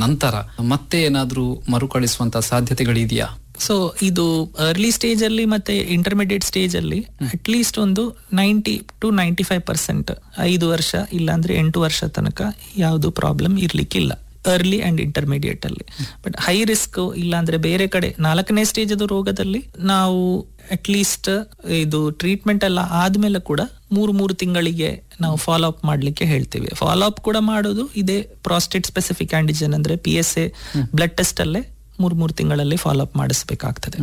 ನಂತರ ಮತ್ತೆ ಏನಾದ್ರೂ ಮರುಕಳಿಸುವಂತ ಸಾಧ್ಯತೆಗಳಿದೆಯಾ ಸೊ ಇದು ಅರ್ಲಿ ಸ್ಟೇಜ್ ಅಲ್ಲಿ ಮತ್ತೆ ಇಂಟರ್ಮಿಡಿಯೇಟ್ ಸ್ಟೇಜ್ ಅಲ್ಲಿ ಅಟ್ ಲೀಸ್ಟ್ ಒಂದು ninety to ninety five percent ಐದು ವರ್ಷ ಇಲ್ಲಾಂದ್ರೆ ಎಂಟು ವರ್ಷ ತನಕ ಯಾವುದು ಪ್ರಾಬ್ಲಮ್ ಇರ್ಲಿಕ್ಕಿಲ್ಲ ಅರ್ಲಿ ಅಂಡ್ ಇಂಟರ್ಮಿಡಿಯೇಟ್ ಅಲ್ಲಿ ಬಟ್ ಹೈ ರಿಸ್ಕ್ ಇಲ್ಲಾಂದ್ರೆ ಬೇರೆ ಕಡೆ ನಾಲ್ಕನೇ ಸ್ಟೇಜ್ ರೋಗದಲ್ಲಿ ನಾವು ಅಟ್ ಲೀಸ್ಟ್ ಇದು ಟ್ರೀಟ್ಮೆಂಟ್ ಎಲ್ಲ ಆದ್ಮೇಲೆ ಕೂಡ ಮೂರು ಮೂರು ತಿಂಗಳಿಗೆ ನಾವು ಫಾಲೋ ಅಪ್ ಮಾಡ್ಲಿಕ್ಕೆ ಹೇಳ್ತೀವಿ ಫಾಲೋ ಅಪ್ ಕೂಡ ಮಾಡೋದು ಇದೇ ಪ್ರಾಸ್ಟೇಟ್ ಸ್ಪೆಸಿಫಿಕ್ ಆಂಟಿಜನ್ ಅಂದ್ರೆ P S A blood test ಅಲ್ಲೇ ಮೂರ್ ಮೂರು ತಿಂಗಳಲ್ಲಿ ಫಾಲೋ ಅಪ್ ಮಾಡಿಸ್ಬೇಕಾಗ್ತದೆ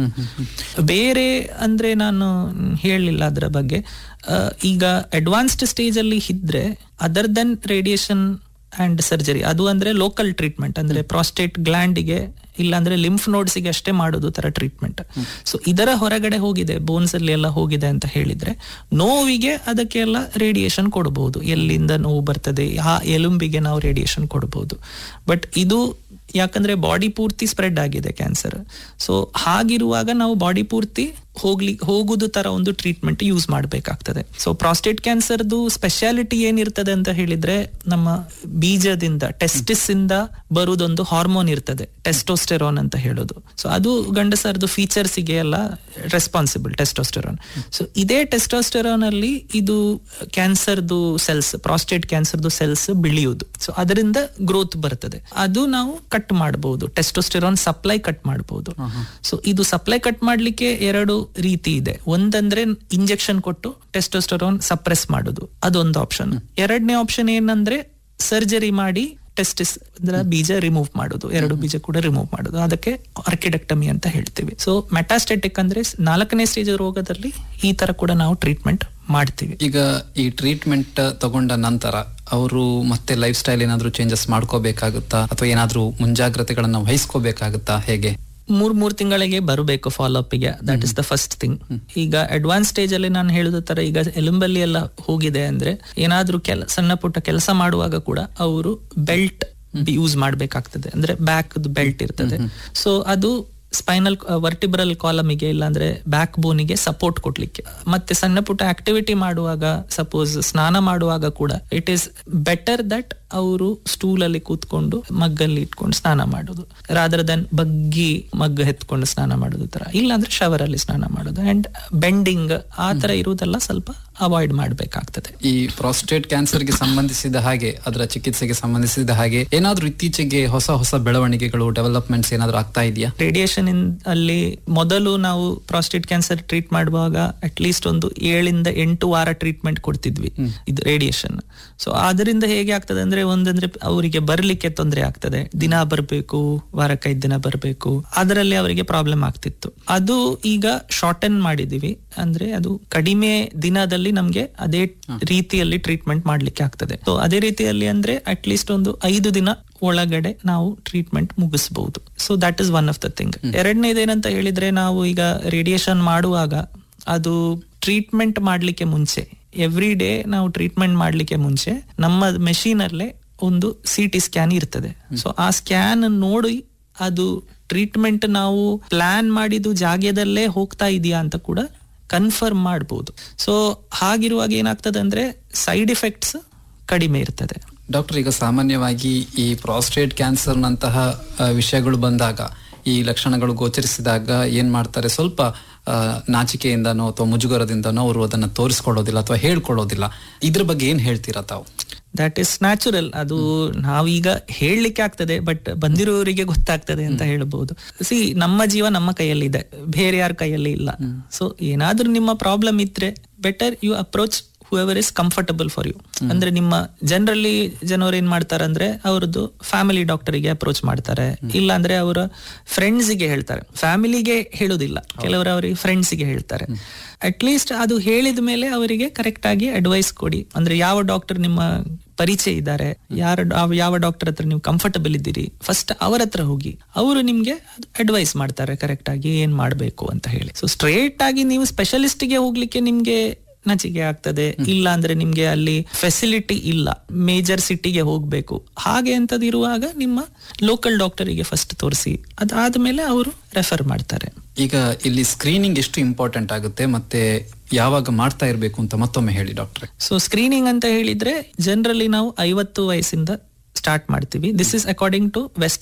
ಬೇರೆ ಅಂದ್ರೆ ನಾನು ಹೇಳಲಿಲ್ಲ ಅದರ ಬಗ್ಗೆ ಆ, ಈಗ ಅಡ್ವಾನ್ಸ್ಡ್ ಸ್ಟೇಜ್ ಅಲ್ಲಿ ಇದ್ರೆ other than radiation and surgery ಅದು ಅಂದ್ರೆ ಲೋಕಲ್ ಟ್ರೀಟ್ಮೆಂಟ್ ಅಂದ್ರೆ ಪ್ರಾಸ್ಟೇಟ್ ಗ್ಲ್ಯಾಂಡಿಗೆ ಇಲ್ಲಾಂದ್ರೆ ಲಿಂಫ್ ನೋಡ್ಸಿಗೆ ಅಷ್ಟೇ ಮಾಡೋದು ತರ ಟ್ರೀಟ್ಮೆಂಟ್ ಸೊ ಇದರ ಹೊರಗಡೆ ಹೋಗಿದೆ ಬೋನ್ಸ್ ಅಲ್ಲಿ ಎಲ್ಲ ಹೋಗಿದೆ ಅಂತ ಹೇಳಿದ್ರೆ ನೋವಿಗೆ ಅದಕ್ಕೆಲ್ಲ ರೇಡಿಯೇಷನ್ ಕೊಡಬಹುದು ಎಲ್ಲಿಂದ ನೋವು ಬರ್ತದೆ ಆ ಎಲುಂಬಿಗೆ ನಾವು ರೇಡಿಯೇಷನ್ ಕೊಡಬಹುದು ಬಟ್ ಇದು ಯಾಕಂದ್ರೆ ಬಾಡಿ ಪೂರ್ತಿ ಸ್ಪ್ರೆಡ್ ಆಗಿದೆ ಕ್ಯಾನ್ಸರ್ ಸೊ ಹಾಗಿರುವಾಗ ನಾವು ಬಾಡಿ ಪೂರ್ತಿ ಹೋಗ್ಲಿ ಹೋಗುದು ತರ ಒಂದು ಟ್ರೀಟ್ಮೆಂಟ್ ಯೂಸ್ ಮಾಡಬೇಕಾಗ್ತದೆ ಸೊ ಪ್ರಾಸ್ಟೇಟ್ ಕ್ಯಾನ್ಸರ್ದು ಸ್ಪೆಷಾಲಿಟಿ ಏನಿರ್ತದೆ ಅಂತ ಹೇಳಿದ್ರೆ ನಮ್ಮ ಬೀಜದಿಂದ ಟೆಸ್ಟಿಸ್ ಇಂದ ಬರುದೊಂದು ಹಾರ್ಮೋನ್ ಇರ್ತದೆ ಟೆಸ್ಟೋಸ್ಟೆರಾನ್ ಅಂತ ಹೇಳೋದು ಸೊ ಅದು ಗಂಡಸರದು ಫೀಚರ್ಸ್ ಗೆ ಎಲ್ಲ ರೆಸ್ಪಾನ್ಸಿಬಲ್ ಟೆಸ್ಟೋಸ್ಟೆರಾನ್ ಸೊ ಇದೇ ಟೆಸ್ಟೋಸ್ಟೆರಾನ್ ಅಲ್ಲಿ ಇದು ಕ್ಯಾನ್ಸರ್ದು ಸೆಲ್ಸ್ ಪ್ರಾಸ್ಟೇಟ್ ಕ್ಯಾನ್ಸರ್ದು ಸೆಲ್ಸ್ ಬೆಳೆಯುವುದು ಸೊ ಅದರಿಂದ ಗ್ರೋತ್ ಬರ್ತದೆ ಅದು ನಾವು ಕಟ್ ಮಾಡಬಹುದು ಟೆಸ್ಟೋಸ್ಟೆರಾನ್ ಸಪ್ಲೈ ಕಟ್ ಮಾಡಬಹುದು ಸೊ ಇದು ಸಪ್ಲೈ ಕಟ್ ಮಾಡ್ಲಿಕ್ಕೆ ಎರಡು ರೀತಿ ಇದೆ ಒಂದಂದ್ರೆ ಇಂಜೆಕ್ಷನ್ ಕೊಟ್ಟು ಟೆಸ್ಟೋಸ್ಟೆರಾನ್ ಸಪ್ರೆಸ್ ಮಾಡೋದು ಅದೊಂದು ಆಪ್ಷನ್ ಎರಡನೇ ಆಪ್ಷನ್ ಏನಂದ್ರೆ ಸರ್ಜರಿ ಮಾಡಿ ಟೆಸ್ಟಿಸ್ ಅಂದ್ರೆ ಬೀಜ ರಿಮೂವ್ ಮಾಡೋದು ಎರಡು ಬೀಜ ಕೂಡ ರಿಮೂವ್ ಮಾಡೋದು ಅದಕ್ಕೆ ಆರ್ಕಿಡೆಕ್ಟಮಿ ಅಂತ ಹೇಳ್ತೀವಿ ಸೊ ಮೆಟಾಸ್ಟೆಟಿಕ್ ಅಂದ್ರೆ ನಾಲ್ಕನೇ ಸ್ಟೇಜ್ ರೋಗದಲ್ಲಿ ಈ ತರ ಕೂಡ ನಾವು ಟ್ರೀಟ್ಮೆಂಟ್ ಮಾಡ್ತೀವಿ ಈಗ ಈ ಟ್ರೀಟ್ಮೆಂಟ್ ತಗೊಂಡ ನಂತರ ಅವರು ಮತ್ತೆ ಲೈಫ್ ಸ್ಟೈಲ್ ಏನಾದ್ರೂ ಚೇಂಜಸ್ ಮಾಡ್ಕೋಬೇಕಾಗುತ್ತಾ ಅಥವಾ ಏನಾದ್ರೂ ಮುಂಜಾಗ್ರತೆಗಳನ್ನ ವಹಿಸ್ಕೋಬೇಕಾಗುತ್ತಾ ಹೇಗೆ ಮೂರ್ ಮೂರ್ ತಿಂಗಳಿಗೆ ಬರಬೇಕು ಫಾಲೋ ಅಪ್ ಗೆ that is the first thing ಈಗ ಅಡ್ವಾನ್ಸ್ ಸ್ಟೇಜ್ ಅಲ್ಲಿ ನಾನು ಹೇಳಿದ ತರ ಈಗ ಎಲುಂಬಲ್ಲಿ ಎಲ್ಲ ಹೋಗಿದೆ ಅಂದ್ರೆ ಏನಾದ್ರೂ ಕೆಲ ಸಣ್ಣ ಪುಟ್ಟ ಕೆಲಸ ಮಾಡುವಾಗ ಕೂಡ ಅವರು ಬೆಲ್ಟ್ ಯೂಸ್ ಮಾಡ್ಬೇಕಾಗ್ತದೆ ಅಂದ್ರೆ ಬ್ಯಾಕ್ ಬೆಲ್ಟ್ ಇರ್ತದೆ ಸೊ ಅದು ಸ್ಪೈನಲ್ ವರ್ಟಿಬ್ರಲ್ ಕಾಲಮಿಗೆ ಇಲ್ಲಾಂದ್ರೆ ಬ್ಯಾಕ್ ಬೋನಿಗೆ ಸಪೋರ್ಟ್ ಕೊಡ್ಲಿಕ್ಕೆ ಮತ್ತೆ ಸಣ್ಣ ಪುಟ್ಟ ಆಕ್ಟಿವಿಟಿ ಮಾಡುವಾಗ ಸಪೋಸ್ ಸ್ನಾನ ಮಾಡುವಾಗ ಕೂಡ ಇಟ್ ಈಸ್ ಬೆಟರ್ ದಟ್ ಅವರು ಸ್ಟೂಲ್ ಅಲ್ಲಿ ಕೂತ್ಕೊಂಡು ಮಗ್ಗಲ್ಲಿ ಇಟ್ಕೊಂಡು ಸ್ನಾನ ಮಾಡೋದು ರಾದರ್ ದನ್ ಬಗ್ಗಿ ಮಗ್ಗ ಎತ್ಕೊಂಡು ಸ್ನಾನ ಮಾಡೋದು ತರ ಇಲ್ಲಾಂದ್ರೆ ಶವರ್ ಅಲ್ಲಿ ಸ್ನಾನ ಮಾಡೋದು ಅಂಡ್ ಬೆಂಡಿಂಗ್ ಆ ತರ ಇರುವುದೆಲ್ಲ ಸ್ವಲ್ಪ ಅವಾಯ್ಡ್ ಮಾಡ್ಬೇಕಾಗ್ತದೆ ಈ ಪ್ರಾಸ್ಟೇಟ್ ಕ್ಯಾನ್ಸರ್ಗೆ ಸಂಬಂಧಿಸಿದ ಹಾಗೆ ಅದರ ಚಿಕಿತ್ಸೆಗೆ ಸಂಬಂಧಿಸಿದ ಹಾಗೆ ಏನಾದ್ರೂ ಇತ್ತೀಚೆಗೆ ಹೊಸ ಹೊಸ ಬೆಳವಣಿಗೆಗಳು ಡೆವಲಪ್ಮೆಂಟ್ಸ್ ಏನಾದ್ರೂ ಆಗ್ತಾ ಇದೆಯಾ ರೇಡಿಯೇಷನ್ ಅಲ್ಲಿ ಮೊದಲು ನಾವು ಪ್ರಾಸ್ಟೇಟ್ ಕ್ಯಾನ್ಸರ್ ಟ್ರೀಟ್ ಮಾಡುವಾಗ ಅಟ್ ಲೀಸ್ಟ್ ಒಂದು ಏಳಿಂದ ಎಂಟು ವಾರ ಟ್ರೀಟ್ಮೆಂಟ್ ಕೊಡ್ತಿದ್ವಿ ಇದು ರೇಡಿಯೇಷನ್ ಸೊ ಅದರಿಂದ ಹೇಗೆ ಆಗ್ತದೆ ಅಂದ್ರೆ ಒಂದಂದ್ರೆ ಅವರಿಗೆ ಬರ್ಲಿಕ್ಕೆ ತೊಂದರೆ ಆಗ್ತದೆ ದಿನ ಬರಬೇಕು ವಾರಕ್ಕೈದು ದಿನ ಬರಬೇಕು ಅದರಲ್ಲಿ ಅವರಿಗೆ ಪ್ರಾಬ್ಲಮ್ ಆಗ್ತಿತ್ತು ಅದು ಈಗ ಶಾರ್ಟನ್ ಮಾಡಿದೀವಿ ಅಂದ್ರೆ ಅದು ಕಡಿಮೆ ದಿನದಲ್ಲಿ ನಮ್ಗೆ ಅದೇ ರೀತಿಯಲ್ಲಿ ಟ್ರೀಟ್ಮೆಂಟ್ ಮಾಡ್ಲಿಕ್ಕೆ ಆಗ್ತದೆ ಸೊ ಅದೇ ರೀತಿಯಲ್ಲಿ ಅಂದ್ರೆ ಅಟ್ ಲೀಸ್ಟ್ ಒಂದು ಐದು ದಿನ ಒಳಗಡೆ ನಾವು ಟ್ರೀಟ್ಮೆಂಟ್ ಮುಗಿಸಬಹುದು so that is one of the thing ಎರಡನೇದೇನಂತ ಹೇಳಿದ್ರೆ ನಾವು ಈಗ ರೇಡಿಯೇಷನ್ ಮಾಡುವಾಗ ಅದು ಟ್ರೀಟ್ಮೆಂಟ್ ಮಾಡ್ಲಿಕ್ಕೆ ಮುಂಚೆ ಎವ್ರಿ ಡೇ ನಾವು ಟ್ರೀಟ್ಮೆಂಟ್ ಮಾಡ್ಲಿಕ್ಕೆ ಮುಂಚೆ ನಮ್ಮ ಮೆಷಿನ್ ಅಲ್ಲೇ ಒಂದು ಸಿ ಟಿ ಸ್ಕ್ಯಾನ್ ಇರ್ತದೆ ಸೊ ಆ ಸ್ಕ್ಯಾನ್ ನೋಡಿ ಅದು ಟ್ರೀಟ್ಮೆಂಟ್ ನಾವು ಪ್ಲಾನ್ ಮಾಡಿದ್ದು ಜಾಗದಲ್ಲೇ ಹೋಗ್ತಾ ಇದೆಯಾ ಅಂತ ಕೂಡ ಕನ್ಫರ್ಮ್ ಮಾಡಬಹುದು ಸೊ ಹಾಗಿರುವಾಗ ಏನಾಗ್ತದೆ ಅಂದ್ರೆ ಸೈಡ್ ಎಫೆಕ್ಟ್ಸ್ ಕಡಿಮೆ ಇರ್ತದೆ ಡಾಕ್ಟರ್ ಈಗ ಸಾಮಾನ್ಯವಾಗಿ ಈ ಪ್ರಾಸ್ಟೇಟ್ ಕ್ಯಾನ್ಸರ್ ನಂತಹ ಆ, ವಿಷಯಗಳು ಬಂದಾಗ ಈ ಲಕ್ಷಣಗಳು ಗೋಚರಿಸಿದಾಗ ಏನ್ ಮಾಡ್ತಾರೆ ಸ್ವಲ್ಪ ಆ, ನಾಚಿಕೆಯಿಂದನೋ ಅಥವಾ ಮುಜುಗರದಿಂದನೋ ಅವರು ಅದನ್ನ ತೋರಿಸ್ಕೊಳ್ಳೋದಿಲ್ಲ ಅಥವಾ ಹೇಳ್ಕೊಳ್ಳೋದಿಲ್ಲ ಇದ್ರ ಬಗ್ಗೆ ಏನ್ ಹೇಳ್ತೀರಾ ತಾವು ದಟ್ ಇಸ್ ನ್ಯಾಚುರಲ್ ಅದು ನಾವೀಗ ಹೇಳಲಿಕ್ಕೆ ಆಗ್ತದೆ ಬಟ್ ಬಂದಿರೋರಿಗೆ ಗೊತ್ತಾಗ್ತದೆ ಅಂತ ಹೇಳ್ಬಹುದು ಸಿ ನಮ್ಮ ಜೀವ ನಮ್ಮ ಕೈಯಲ್ಲಿ ಇದೆ ಬೇರೆ ಯಾರ ಕೈಯಲ್ಲಿ ಇಲ್ಲ ಸೊ ಏನಾದ್ರೂ ನಿಮ್ಮ ಪ್ರಾಬ್ಲಮ್ ಇದ್ರೆ better you approach whoever is comfortable for you ಅಂದ್ರೆ ನಿಮ್ಮ ಜನರಲಿ ಜನರು ಏನ್ ಮಾಡ್ತಾರೆ ಅಂದ್ರೆ ಅವ್ರದ್ದು ಫ್ಯಾಮಿಲಿ ಡಾಕ್ಟರಿಗೆ ಅಪ್ರೋಚ್ ಮಾಡ್ತಾರೆ ಇಲ್ಲ ಅಂದ್ರೆ ಅವರ ಫ್ರೆಂಡ್ಸಿಗೆ ಹೇಳ್ತಾರೆ ಫ್ಯಾಮಿಲಿಗೆ ಹೇಳೋದಿಲ್ಲ ಕೆಲವರು ಅವರಿಗೆ ಫ್ರೆಂಡ್ಸಿಗೆ ಹೇಳ್ತಾರೆ ಅಟ್ ಲೀಸ್ಟ್ ಅದು ಹೇಳಿದ ಮೇಲೆ ಅವರಿಗೆ ಕರೆಕ್ಟ್ ಆಗಿ ಅಡ್ವೈಸ್ ಕೊಡಿ ಅಂದ್ರೆ ಯಾವ ಡಾಕ್ಟರ್ ನಿಮ್ಮ ಪರಿಚಯ ಇದ್ದಾರೆ ಯಾರ ಯಾವ ಡಾಕ್ಟರ್ ಹತ್ರ ನೀವು ಕಂಫರ್ಟಬಲ್ ಇದ್ದೀರಿ ಫಸ್ಟ್ ಅವರ ಹತ್ರ ಹೋಗಿ ಅವರು ನಿಮ್ಗೆ ಅಡ್ವೈಸ್ ಮಾಡ್ತಾರೆ ಕರೆಕ್ಟ್ ಆಗಿ ಏನ್ ಮಾಡ್ಬೇಕು ಅಂತ ಹೇಳಿ ಸೊ ಸ್ಟ್ರೇಟ್ ಆಗಿ ನೀವು ಸ್ಪೆಷಲಿಸ್ಟ್ ಗೆ ಹೋಗ್ಲಿಕ್ಕೆ ನಿಮ್ಗೆ ನಚಿಕೆ ಆಗ್ತದೆ ಇಲ್ಲ ಅಂದ್ರೆ ನಿಮ್ಗೆ ಅಲ್ಲಿ ಫೆಸಿಲಿಟಿ ಇಲ್ಲ ಮೇಜರ್ ಸಿಟಿಗೆ ಹೋಗ್ಬೇಕು ಹಾಗೆ ಅಂತದ್ ಇರುವಾಗ ನಿಮ್ಮ ಲೋಕಲ್ ಡಾಕ್ಟರಿಗೆ ಫಸ್ಟ್ ತೋರಿಸಿ ಅದಾದ್ಮೇಲೆ ಅವರು ರೆಫರ್ ಮಾಡ್ತಾರೆ ಈಗ ಇಲ್ಲಿ ಸ್ಕ್ರೀನಿಂಗ್ ಎಷ್ಟು ಇಂಪಾರ್ಟೆಂಟ್ ಆಗುತ್ತೆ ಮತ್ತೆ ಯಾವಾಗ ಮಾಡ್ತಾ ಇರಬೇಕು ಅಂತ ಮತ್ತೊಮ್ಮೆ ಹೇಳಿ ಡಾಕ್ಟ್ರೆ ಸೊ ಸ್ಕ್ರೀನಿಂಗ್ ಅಂತ ಹೇಳಿದ್ರೆ ಜನರಲಿ ನಾವು ಐವತ್ತು ವಯಸ್ಸಿಂದ ಸ್ಟಾರ್ಟ್ ಮಾಡ್ತೀವಿ this is according to West